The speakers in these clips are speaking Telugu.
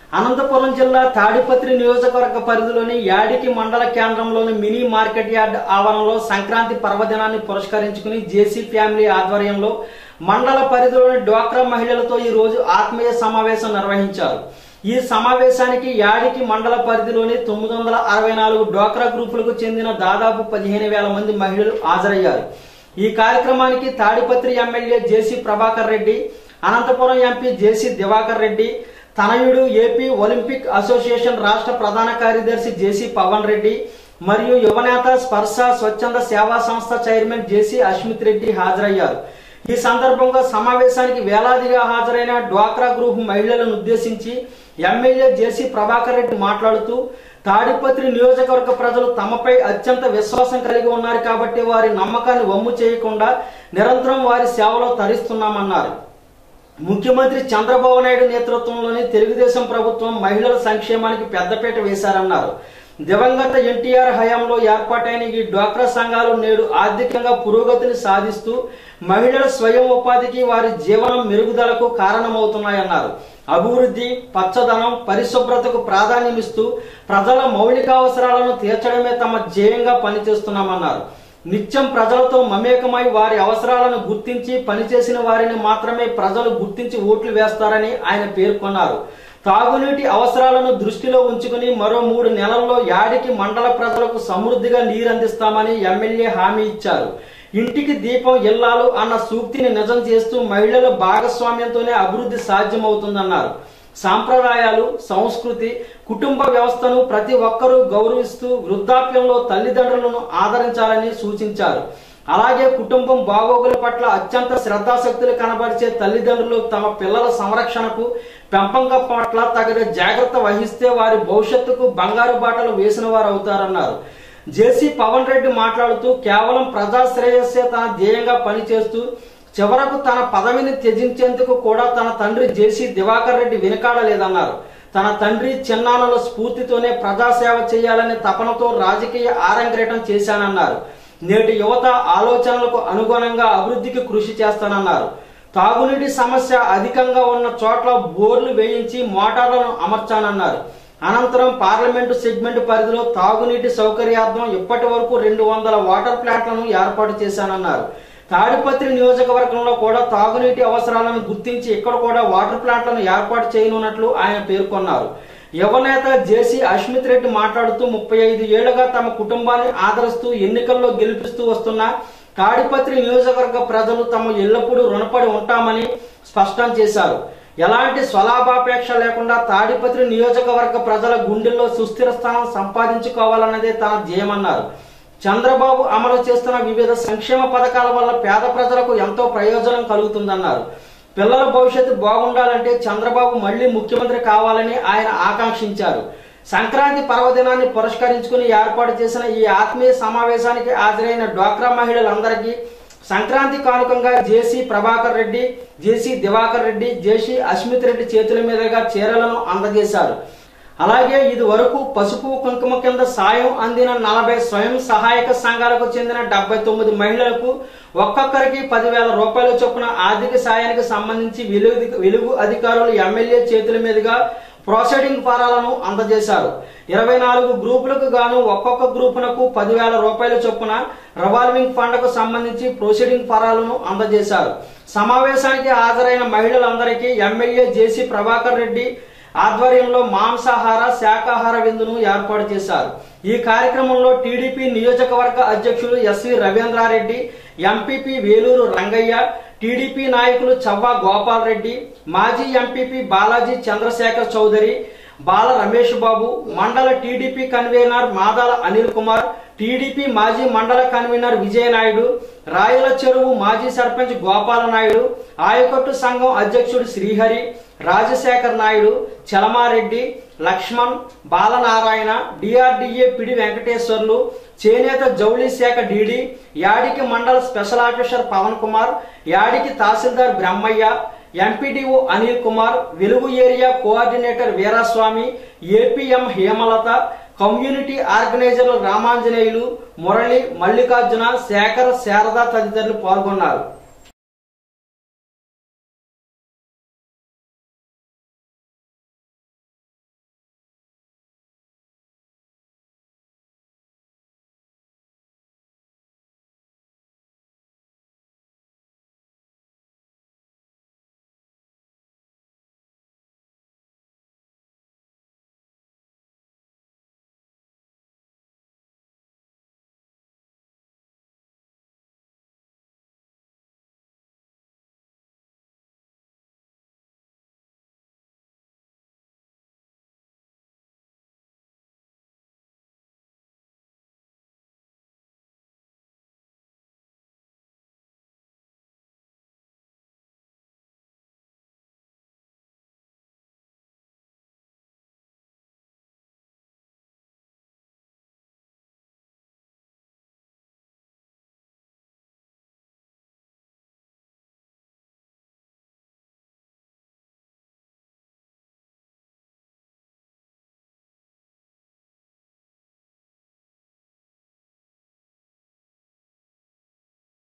అనంతపురం జిల్లా తాడిపత్రి నియోజకవర్గ పరిధిలోని యాడికి మండల కేంద్రంలోని మినీ మార్కెట్ యార్డ్ ఆవరణలో సంక్రాంతి పర్వదినాన్ని పురస్కరించుకుని జేసీ ఫ్యామిలీ ఆధ్వర్యంలో మండల పరిధిలోని డ్వాక్రా మహిళలతో ఈ రోజు ఆత్మీయ సమావేశం నిర్వహించారు ఈ సమావేశానికి యాడికి మండల పరిధిలోని తొమ్మిది వందల అరవై నాలుగు డ్వాక్రా గ్రూపులకు చెందిన దాదాపు పదిహేను వేల మంది మహిళలు హాజరయ్యారు ఈ కార్యక్రమానికి Tadipatri MLA JC Prabhakar Reddy Anantapur MP JC Diwakar Reddy తనయుడు ఏపీ ఒలింపిక్ అసోసియేషన్ రాష్ట్ర ప్రధాన కార్యదర్శి జేసీ పవన్ రెడ్డి మరియు యువనేత స్పర్శ స్వచ్ఛంద సేవా సంస్థ చైర్మన్ జేసీ అశ్మిత్ రెడ్డి హాజరయ్యారు ఈ సందర్భంగా సమావేశానికి వేలాదిగా హాజరైన డ్వాక్రా గ్రూప్ మహిళలను ఉద్దేశించి ఎమ్మెల్యే జేసీ ప్రభాకర్ రెడ్డి మాట్లాడుతూ తాడిపత్రి నియోజకవర్గ ప్రజలు తమపై అత్యంత విశ్వాసం కలిగి ఉన్నారు కాబట్టి వారి నమ్మకాన్ని వమ్ము చేయకుండా నిరంతరం వారి సేవలో తరిస్తున్నామన్నారు ముఖ్యమంత్రి చంద్రబాబు నాయుడు నేతృత్వంలోని తెలుగుదేశం ప్రభుత్వం మహిళల సంక్షేమానికి పెద్దపీట వేశారన్నారు దివంగత ఎన్టీఆర్ హయాంలో ఏర్పాటైన ఈ డ్వాక్రా సంఘాలు నేడు ఆర్థికంగా పురోగతిని సాధిస్తూ మహిళల స్వయం ఉపాధికి వారి జీవనం మెరుగుదలకు కారణమవుతున్నాయన్నారు అభివృద్ధి పచ్చదనం పరిశుభ్రతకు ప్రాధాన్యమిస్తూ ప్రజల మౌలిక అవసరాలను తీర్చడమే తమ ధ్యేయంగా పనిచేస్తున్నామన్నారు నిత్యం ప్రజలతో మమేకమై వారి అవసరాలను గుర్తించి పనిచేసిన వారిని మాత్రమే ప్రజలు గుర్తించి ఓట్లు వేస్తారని ఆయన పేర్కొన్నారు తాగునీటి అవసరాలను దృష్టిలో ఉంచుకుని మరో మూడు నెలల్లో యాడికి మండల ప్రజలకు సమృద్ధిగా నీరందిస్తామని ఎమ్మెల్యే హామీ ఇచ్చారు ఇంటికి దీపం ఇల్లాలు అన్న సూక్తిని నిజం చేస్తూ మహిళల భాగస్వామ్యంతోనే అభివృద్ధి సాధ్యమవుతుందన్నారు సాంప్రదాయాలు సంస్కృతి కుటుంబ వ్యవస్థను ప్రతి ఒక్కరూ గౌరవిస్తూ వృద్ధాప్యంలో తల్లిదండ్రులను ఆదరించాలని సూచించారు అలాగే కుటుంబం బాగోగుల పట్ల అత్యంత శ్రద్ధాశక్తులు కనబరిచే తల్లిదండ్రులు తమ పిల్లల సంరక్షణకు పెంపకం పట్ల తగిన జాగ్రత్త వహిస్తే వారి భవిష్యత్తుకు బంగారు బాటలు వేసిన వారు అవుతారన్నారు జేసీ పవన్ రెడ్డి మాట్లాడుతూ కేవలం ప్రజా శ్రేయస్సే తన ధ్యేయంగా పనిచేస్తూ చివరకు తన పదవిని త్యజించేందుకు కూడా తన తండ్రి జేసీ దివాకర్ రెడ్డి వెనుకాడలేదన్నారు తన తండ్రి చిన్నాన్నల స్ఫూర్తితోనే ప్రజాసేవ చేయాలనే తపనతో రాజకీయ ఆరంగేటం చేశానన్నారు నేటి యువత ఆలోచనలకు అనుగుణంగా అభివృద్ధికి కృషి చేస్తానన్నారు తాగునీటి సమస్య అధికంగా ఉన్న చోట్ల బోర్లు వేయించి మోటార్లను అమర్చానన్నారు అనంతరం పార్లమెంటు సెగ్మెంట్ పరిధిలో తాగునీటి సౌకర్యార్థం ఇప్పటి వరకు రెండు వందల వాటర్ ప్లాంట్లను ఏర్పాటు చేశానన్నారు తాడిపత్రి నియోజకవర్గంలో కూడా తాగునీటి అవసరాలను గుర్తించి ఇక్కడ కూడా వాటర్ ప్లాంట్లను ఏర్పాటు చేయనున్నట్లు ఆయన పేర్కొన్నారు యువనేత జేసీ అశ్మిత్ రెడ్డి మాట్లాడుతూ ముప్పై ఐదు ఏళ్లుగా తమ కుటుంబాన్ని ఆదరిస్తూ ఎన్నికల్లో గెలిపిస్తూ వస్తున్న తాడిపత్రి నియోజకవర్గ ప్రజలు తమ ఎల్లప్పుడూ రుణపడి ఉంటామని స్పష్టం చేశారు ఎలాంటి స్వలాభాపేక్ష లేకుండా తాడిపత్రి నియోజకవర్గ ప్రజల గుండెల్లో సుస్థిర స్థానం సంపాదించుకోవాలన్నదే తన ధ్యేయమన్నారు చంద్రబాబు అమలు చేస్తున్న వివిధ సంక్షేమ పథకాల వల్ల పేద ప్రజలకు ఎంతో ప్రయోజనం కలుగుతుందన్నారు పిల్లల భవిష్యత్తు బాగుండాలంటే చంద్రబాబు మళ్లీ ముఖ్యమంత్రి కావాలని ఆయన ఆకాంక్షించారు సంక్రాంతి పర్వదినాన్ని పురస్కరించుకుని ఏర్పాటు చేసిన ఈ ఆత్మీయ సమావేశానికి హాజరైన డ్వాక్రా మహిళలందరికీ సంక్రాంతి కానుకంగా జేసీ ప్రభాకర్ రెడ్డి జేసీ దివాకర్ రెడ్డి జేసీ అస్మిత్ రెడ్డి చేతుల మీదుగా చీరలను అందజేశారు అలాగే ఇది వరకు పసుపు కుంకుమ కింద సాయం అందిన నలభై స్వయం సహాయక సంఘాలకు చెందిన డెబ్బై తొమ్మిది మహిళలకు ఒక్కొక్కరికి పదివేల రూపాయల చొప్పున ఆర్థిక సాయానికి సంబంధించి వెలుగు వెలుగు అధికారులు ఎమ్మెల్యే చేతుల మీదుగా ప్రొసీడింగ్ ఫారాలను అందజేశారు ఇరవై నాలుగు గ్రూపులకు గాను ఒక్కొక్క గ్రూపునకు పదివేల రూపాయల చొప్పున రివాల్వింగ్ ఫండ్కు సంబంధించి ప్రొసీడింగ్ ఫారాలను అందజేశారు సమావేశానికి హాజరైన మహిళలందరికీ ఎమ్మెల్యే జేసీ ప్రభాకర్ రెడ్డి ఆధ్వర్యంలో మాంసాహార శాకాహార విందును ఏర్పాటు చేశారు ఈ కార్యక్రమంలో టీడీపీ నియోజకవర్గ అధ్యక్షులు SV Ravindra Reddy MPP Veluru Rangaiah TDP నాయకులు చవ్వా గోపాల్ రెడ్డి మాజీ MPP Balaji Chandrasekhar Chowdary Bala Ramesh Babu mandal TDP convener Madala Anil Kumar TDP మాజీ మండల కన్వీనర్ విజయనాయుడు రాయల చెరువు మాజీ సర్పంచ్ గోపాల నాయుడు ఆయకట్టు సంఘం అధ్యక్షుడు శ్రీహరి రాజశేఖర్ నాయుడు చలమారెడ్డి లక్ష్మణ్ బాలనారాయణ డిఆర్డిఏ పిడి వెంకటేశ్వర్లు చేనేత జౌళి శాఖ డిడి యాడికి మండల special officer Pavan Kumar Yadiki tahsildar Brahmaiah MPDO Anil Kumar Velugu area coordinator Veeraswamy APM Hemalatha community ఆర్గనైజర్లు రామాంజనేయులు మురళి మల్లికార్జున శేఖర్ శారద తదితరులు పాల్గొన్నారు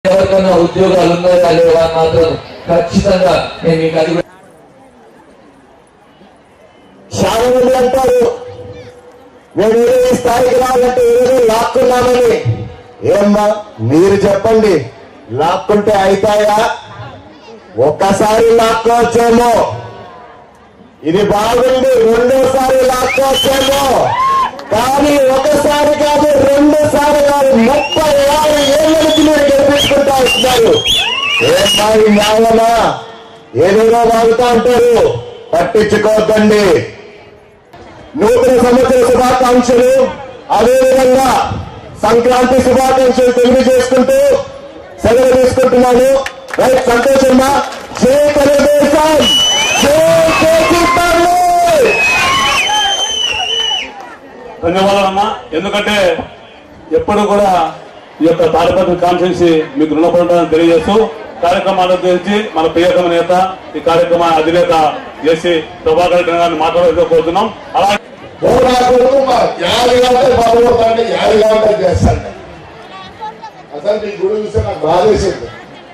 ఎవరికైనా ఉద్యోగాలు ఉన్నాయా లేవా అని మాత్రం ఖచ్చితంగా నేను మీకు అది కూడా చాలా మంది అంటారు నేను ఏదో ఈ స్థాయికి రావాలంటే ఏదో లాక్కున్నానని ఏమ్మా మీరు చెప్పండి లాక్కుంటే అవుతాయా ఒక్కసారి లాక్కోవచ్చేమో ఇది బాగుంది రెండోసారి లాక్కోవచ్చేమో కానీ ఒకసారి కాదు రెండోసారి కాదు ముప్పై ఆరు ఏళ్ళ నుంచి మీరు గెలిపించుకుంటా వస్తున్నారు ఏమ్మా ఈ న్యాయమా ఏదేదో వాగుతా ఉంటారు పట్టించుకోవద్దండి నూతన సంవత్సర శుభాకాంక్షలు అదేవిధంగా సంక్రాంతి శుభాకాంక్షలు తెలియజేసుకుంటూ సెలవు తీసుకుంటున్నాను రైట్ సంతోషమ్మా జై తెలుగుదేశం జై కేసీపీ ధన్యవాదాలమ్మా ఎందుకంటే ఎప్పుడు కూడా ఈ యొక్క తాడిపత్రి కాన్ఫరెన్సీ మీకు రుణపడటాన్ని తెలియజేస్తూ కార్యక్రమాన్ని గురించి మన ప్రియతమ నేత ఈ కార్యక్రమ అధినేత జేసీ ప్రభాకర్ రెడ్డి గారిని మాట్లాడుతూ కోరుతున్నాం అలాగే పోరాకుడు యాది గంటలు బాగుపడతాండి యాది గంటలు చేస్తాండి అసలు మీ గుడి చూస్తే నాకు బాధేసింది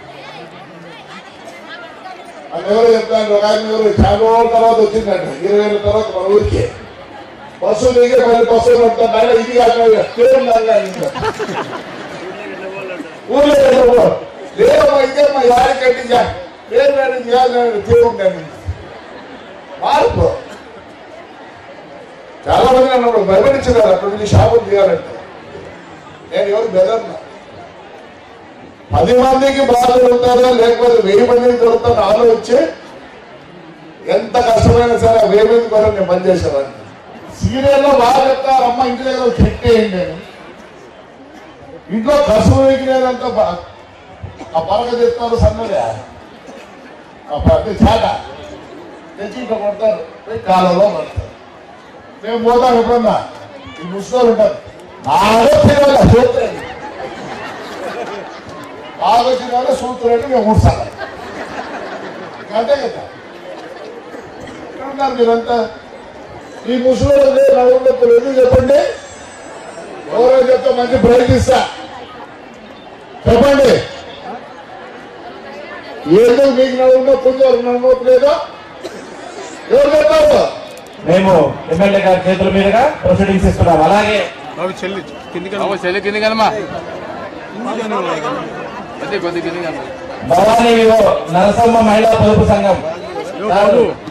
అని ఎవరు చెప్తాను ఒక ఆయన ఎవరు చాలా రోజుల తర్వాత వచ్చిందంట ఇరవై ఏళ్ళ తర్వాత మన ఊరికి బస్సు దిగే మళ్ళీ బస్సు పడతాను ఆయన ఇది కాక పేరు ఊళ్ళో ఏదో లేదమ్మా ఇదేమ్మా యాడి కట్టించా పేరు వేరే చేయాలని తీరుంటాను మార్పు చాలా మంది నన్ను భయపడించినారు అక్కడ నుంచి షాపులు తీయాలంటే నేను ఎవరు బెదర్నా పది మందికి బాధ దొరుకుతారో లేకపోతే వెయ్యి మందికి దొరుకుతారో ఆలోచించి ఎంత కష్టమైనా సరే ఆ వెయ్యి మంది కొరకు నేను పనిచేసేవాడిని సీరియల్లో బాగా చెప్తారు అమ్మ ఇంటి దగ్గర చెట్టేయండి అని ఇంట్లో కసువు వేగినంత ఆ పలక చెప్తారు సన్నదే ఆ ప్రతి చాట తెచ్చి ఇట్లా కొడతారు పోయి కాలంలో పడతారు మేము పోతాం ఎప్పుడన్నా ఈ ముసలు ఉంటారు బాగా తినాలి సూత్రం బాగా తినాలి సూత్రం మేము మూడుసార్లు అంతే కదా ఎక్కడ ఉన్నారు మీరంతా ఈ ముసలు నవ్వులు ఎందుకు చెప్పండి ఎవరో చెప్తే మంచి ప్రైజ్ ఇస్తా చెప్పండి ఎందుకు మీకు నవ్వు నొప్పి ఎవరు నవ్వు లేదో ఎవరు చెప్పారు మేము ఎమ్మెల్యే గారి చేతుల మీదుగా ప్రొసీడింగ్స్ ఇస్తున్నాం అలాగే బాబు చెల్లి కిందికి కనమా కొద్ది కొద్ది కిందికి భవానీ వివో నరసమ్మ మహిళా పొదుపు సంఘం